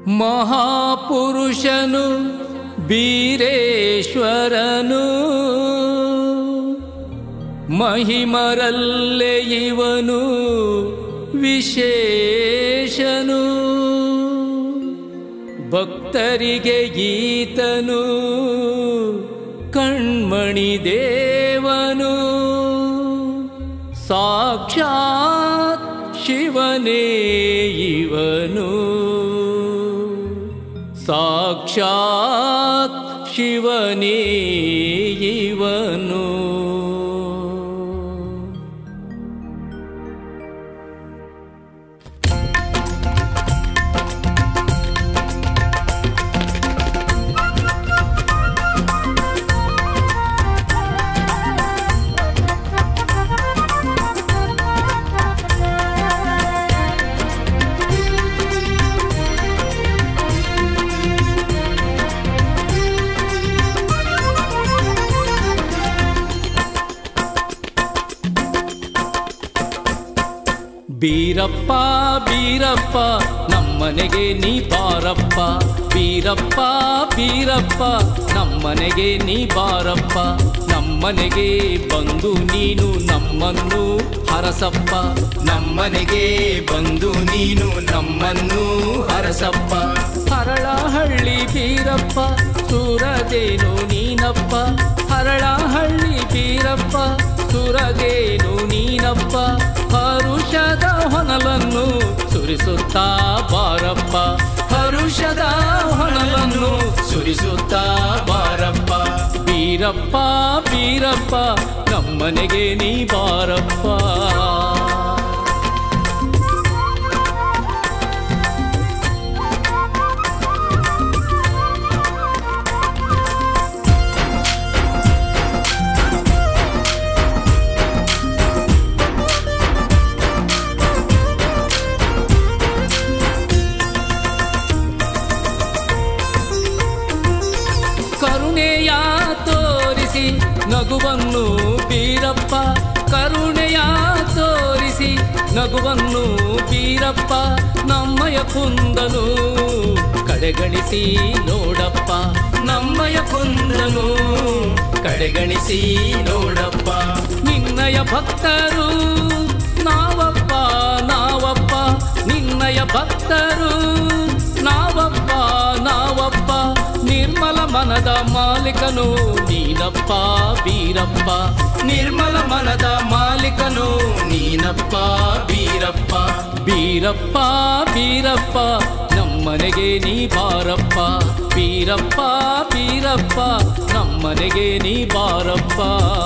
ಮಹಾಪುರುಷನು ಬೀರೇಶ್ವರನು ಮಹಿಮರಲ್ಲೇ ಇವನು ವಿಶೇಷನು ಭಕ್ತರಿಗೆ ಈತನು ಕಣ್ಮಣಿ ದೇವನು ಸಾಕ್ಷಾತ್ ಶಿವನೇ ಇವನು ಸಾಕ್ಷಾತ್ ಶಿವನೇ ಇವನು ಬೀರಪ್ಪ ಬೀರಪ್ಪ ನಮ್ಮನೆಗೆ ನೀ ಬಾರಪ್ಪ ಬೀರಪ್ಪ ಬೀರಪ್ಪ ನಮ್ಮನೆಗೆ ನೀ ಬಾರಪ್ಪ ನಮ್ಮನೆಗೆ ಬಂದು ನೀನು ನಮ್ಮನ್ನು ಹರಸಪ್ಪ ನಮ್ಮನೆಗೆ ಬಂದು ನೀನು ನಮ್ಮನ್ನು ಹರಸಪ್ಪ ಹರಳಹಳ್ಳಿ ಬೀರಪ್ಪ ಸೂರದೇನು ನೀನಪ್ಪ ಹರಳಹಳ್ಳಿ ಬೀರಪ್ಪ ಸುರದೇನು ನೀನಪ್ಪ ಹರುಷದ ಹೊನಲನ್ನು ಸುರಿಸುತ್ತಾ ಬಾರಪ್ಪ ಹರುಷದ ಹೊನಲನ್ನು ಸುರಿಸುತ್ತಾ ಬಾರಪ್ಪ ಬೀರಪ್ಪ ಬೀರಪ್ಪ ನಮ್ಮನೆಗೆ ನೀ ಬಾರಪ್ಪ ಕರುಣೆಯ ತೋರಿಸಿ ನಗುವನ್ನು ಬೀರಪ್ಪ ಕರುಣೆಯ ತೋರಿಸಿ ನಗುವನ್ನು ಬೀರಪ್ಪ ನಮ್ಮಯ ಕುಂದನು ಕಡೆಗಣಿಸಿ ನೋಡಪ್ಪ ನಮ್ಮಯ ಕುಂದನು ಕಡೆಗಣಿಸಿ ನೋಡಪ್ಪ ನಿನ್ನಯ ಭಕ್ತರು ನಾವಪ್ಪ ನಾವಪ್ಪ ನಿನ್ನಯ ಭಕ್ತರು ನಾವಪ್ಪ ನಾವಪ್ಪ ನಿರ್ಮಲ ಮನದ ಮಾಲೀಕನು ನೀನಪ್ಪ ಬೀರಪ್ಪ ನಿರ್ಮಲ ಮನದ ಮಾಲೀಕನು ನೀನಪ್ಪ ಬೀರಪ್ಪ ಬೀರಪ್ಪ ಬೀರಪ್ಪ ನಮ್ಮನೆಗೆ ನೀ ಬಾರಪ್ಪ ಬೀರಪ್ಪ ಬೀರಪ್ಪ ನಮ್ಮನೆಗೆ ನೀ ಬಾರಪ್ಪ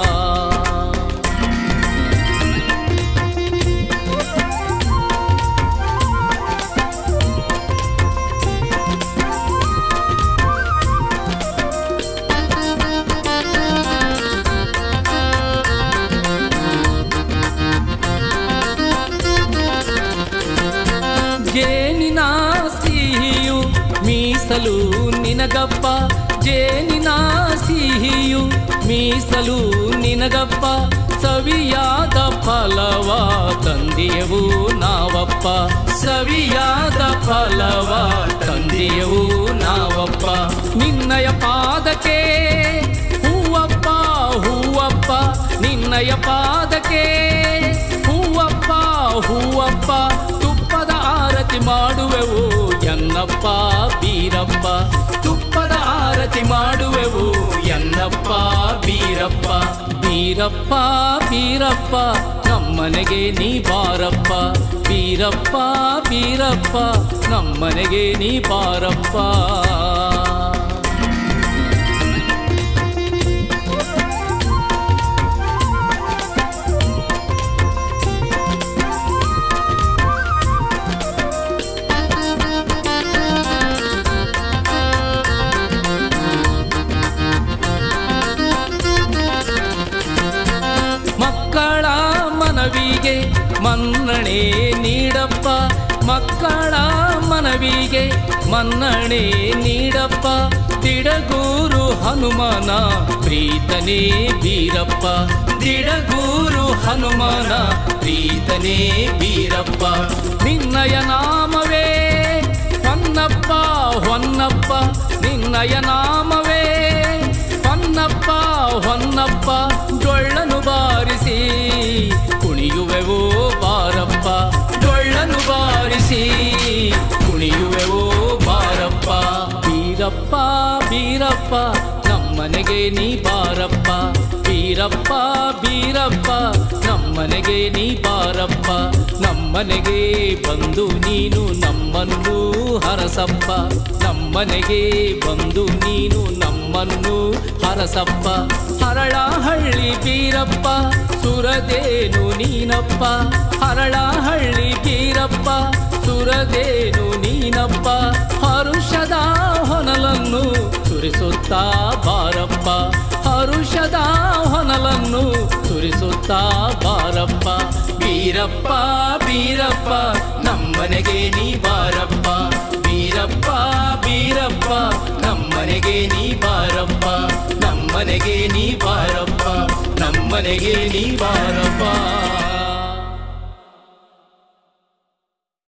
ಜೇನಿನ ಸಿಹಿಯು ಮೀಸಲು ನಿನಗಪ್ಪ ಜೇನಿನ ಸಿಹಿಯು ಮೀಸಲು ನಿನಗಪ್ಪ ಸವಿಯಾದ ಫಲವ ತಂದೆಯವು ನಾವಪ್ಪ ಸವಿಯಾದ ಫಲವ ತಂದೆಯವು ನಾವಪ್ಪ ನಿನ್ನಯ ಪಾದಕ್ಕೆ ಹೂವಪ್ಪ ಹೂವಪ್ಪ ನಿನ್ನಯ ಪಾದಕ್ಕೆ ಹೂವಪ್ಪ ಹೂವಪ್ಪ ತುಪ್ಪದ ಆರತಿ ಮಾಡುವೆವು ಎನ್ನಪ್ಪ ಬೀರಪ್ಪ ತುಪ್ಪದ ಆರತಿ ಮಾಡುವೆವು ಎನ್ನಪ್ಪ ಬೀರಪ್ಪ ಬೀರಪ್ಪ ಬೀರಪ್ಪ ನಮ್ಮನೆಗೆ ನೀ ಬಾರಪ್ಪ ಬೀರಪ್ಪ ಬೀರಪ್ಪ ನಮ್ಮನೆಗೆ ನೀ ಬಾರಪ್ಪ ಮಕ್ಕಳ ಮನವಿಗೆ ಮನ್ನಣೆ ನೀಡಪ್ಪ ಮಕ್ಕಳ ಮನವಿಗೆ ಮನ್ನಣೆ ನೀಡಪ್ಪ ದಿಡಗೂರು ಹನುಮನ ಪ್ರೀತನೇ ಬೀರಪ್ಪ ದಿಡಗೂರು ಹನುಮನ ಪ್ರೀತನೇ ಬೀರಪ್ಪ ನಿನ್ನಯ ನಾಮವೇ ಹೊನ್ನಪ್ಪ ಒಡೆಯ ನಾಮವೇ ಹೊನ್ನಪ್ಪ ಹೊನ್ನಪ್ಪ ಡೊಳ್ಳನು ಬಾರಿಸಿ ಕುಣಿಯುವೆವೋ ಬಾರಪ್ಪ ಡೊಳ್ಳನು ಬಾರಿಸಿ ಕುಣಿಯುವೆವೋ ಬಾರಪ್ಪ ಬೀರಪ್ಪ ಬೀರಪ್ಪ ನಮ್ಮನೆಗೆ ನೀ ಬಾರಪ್ಪ ಬೀರಪ್ಪ ಬೀರಪ್ಪ ನಮ್ಮನೆಗೆ ನೀ ಬಾರಪ್ಪ ನಮ್ಮನೆಗೆ ಬಂದು ನೀನು ನಮ್ಮನ್ನು ಹರಸಪ್ಪ ನಮ್ಮನೆಗೆ ಬಂದು ನೀನು ನಮ್ಮನ್ನು ಹರಸಪ್ಪ ಹರಳಹಳ್ಳಿ ಬೀರಪ್ಪ ಸುರದೇನು ನೀನಪ್ಪ ಹರಳಹಳ್ಳಿ ಬೀರಪ್ಪ ಸುರದೇನು ನೀನಪ್ಪ ಹರುಷದ ಹೊನಲನ್ನು ಸುರಿಸುತ್ತಾ ಬಾರಪ್ಪ ಹರುಷದ ಹೊನಲನ್ನು ಸುರಿಸುತ್ತಾ ಬಾರಪ್ಪ ಬೀರಪ್ಪ ಬೀರಪ್ಪ ನಮ್ಮನೆಗೆ ನೀ ಬಾರಪ್ಪ ಬೀರಪ್ಪ ಬೀರಪ್ಪ ನಮ್ಮನೆಗೆ ನೀ ಬಾರಪ್ಪ ನಮ್ಮನೆಗೆ ನೀ ಬಾರಪ್ಪ ನಮ್ಮನೆಗೆ ನೀ ಬಾರಪ್ಪ